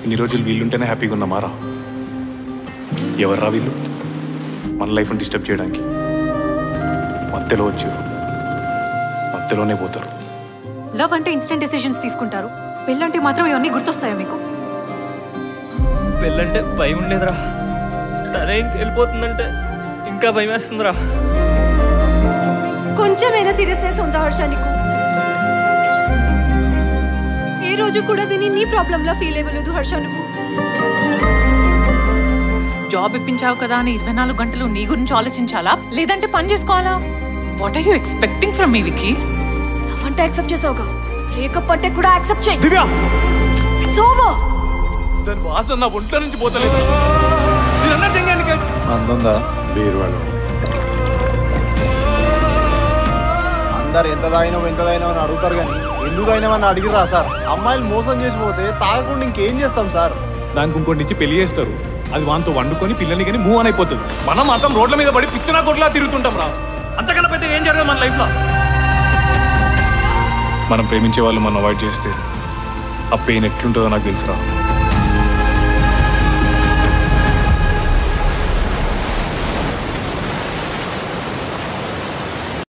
ఇన్ని రోజులు వీళ్ళుంటేనే హ్యాపీగా ఉన్నామారా ఎవర్రా వీళ్ళు మన లైఫ్ని డిస్టర్బ్ చేయడానికి మధ్యలో వచ్చారు మధ్యలోనే పోతారు లవ్ అంటే ఇన్స్టెంట్ డెసిషన్స్ తీసుకుంటారు పెళ్ళంటే మాత్రం ఇవన్నీ గుర్తొస్తాయా మీకు పెళ్ళంటే భయం ఉండేదిరా తనే ఇంక వెళ్ళిపోతుందంటే ఇంకా భయం వేస్తుందిరా కొంచెమైనా సీరియస్నెస్ ఉందా హర్ష నీకు ఏ రోజు కూడా దీన్ని నీ ప్రాబ్లంలా ఫీల్ అవ్వలేదు హర్ష నువ్వు జాబ్ ఇప్పించావు కదా అని ఇరవై నాలుగు గంటలు నీ గురించి ఆలోచించాలా లేదంటే పని చేసుకోవాలా what are you expecting from me వికీ లవ్ అంటే యాక్సెప్ట్ చేసావుగా బ్రేకప్ అంటే కూడా యాక్సెప్ట్ చేయి దివ్య ఇట్స్ ఓవర్ దాని వాసన నా ఒంట్లో నుంచి పోతలేదు మీరందరూ తెంగండి అందుందా బీరువాలో ఉంది అందరు ఎంత తాగినావు ఎంత తాగినావు అని అడుగుతారు కానీ ఎందుకు తాగినామని అడిగిరా సార్ అమ్మాయిలు మోసం చేసి పోతే తాగకుండా ఇంకేం చేస్తాం సార్ దానికి ఇంకోటి నుంచి పెళ్లి చేస్తారు అది వాంతో వండుకొని పిల్లని కానీ మూవ్ అని అయిపోతుంది మనం మాత్రం రోడ్ల మీద పడి పిచ్చనా కొట్లా తిరుగుతుంటాం రా అంతకన్నా పెద్ద ఏం జరగదు మన లైఫ్లో మనం ప్రేమించే వాళ్ళు మనం అవాయిడ్ చేస్తే ఆ పెయిన్ ఎట్లుంటుందో నాకు తెలుసురా